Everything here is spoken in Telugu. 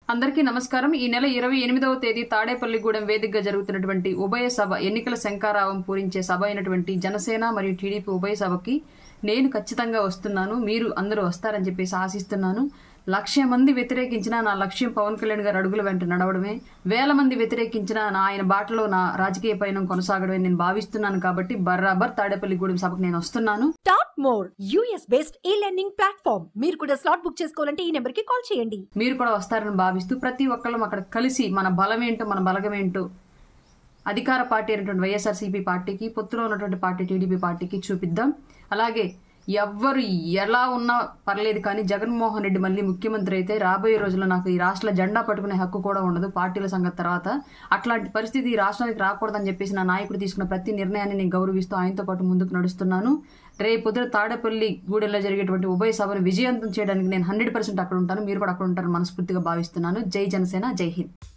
అందరికీ నమస్కారం ఈ నెల ఇరవై ఎనిమిదవ తేదీ తాడేపల్లిగూడెం వేదికగా జరుగుతున్నటువంటి ఉభయ సభ ఎన్నికల శంకారావం పూరించే సభ అయినటువంటి జనసేన మరియు టీడీపీ ఉభయ సభకి నేను ఖచ్చితంగా వస్తున్నాను మీరు అందరూ వస్తారని చెప్పేసి ఆశిస్తున్నాను లక్ష మంది వ్యతిరేకించినా నా లక్ష్యం పవన్ కళ్యాణ్ గారు అడుగుల వెంట నడవడమే వేల మంది వ్యతిరేకించినా నా ఆయన బాటలో నా రాజకీయ పయనం కొనసాగడమే నేను భావిస్తున్నాను కాబట్టి బర్రాబర్ తాడేపల్లిగూడెం సభకు నేను వస్తున్నాను top more US based e learning platform మీరు కూడా స్లాట్ బుక్ చేసుకోవాలంటే ఈ నెంబర్ కి కాల్ చేయండి మీరు కూడా వస్తారని భావిస్తూ ప్రతి ఒక్కళ్ళం అక్కడ కలిసి మన బలం ఏంటో మన బలగం ఏంటో అధికార పార్టీ అయినటువంటి వైఎస్ఆర్సీపీ పార్టీకి పొత్తులో ఉన్నటువంటి పార్టీ టీడీపీ పార్టీకి చూపిద్దాం అలాగే ఎవ్వరు ఎలా ఉన్నా పర్లేదు కానీ జగన్మోహన్ రెడ్డి మళ్ళీ ముఖ్యమంత్రి అయితే రాబోయే రోజుల్లో నాకు ఈ రాష్ట్ర జెండా పట్టుకునే హక్కు కూడా ఉండదు పార్టీల సంగతి తర్వాత అట్లాంటి పరిస్థితి ఈ రాష్ట్రానికి రాకూడదని చెప్పేసి నా నాయకుడు తీసుకున్న ప్రతి నిర్ణయాన్ని నేను గౌరవిస్తూ ఆయనతో పాటు ముందుకు నడుస్తున్నాను రేపు పొద్దున తాడేపల్లి గూడెల్లో జరిగేటువంటి ఉభయ సభను విజయవంతం చేయడానికి నేను హండ్రెడ్ పర్సెంట్ అక్కడ ఉంటాను మీరు కూడా అక్కడ ఉంటారని మనస్ఫూర్తిగా భావిస్తున్నాను జై జనసేన జై హింద్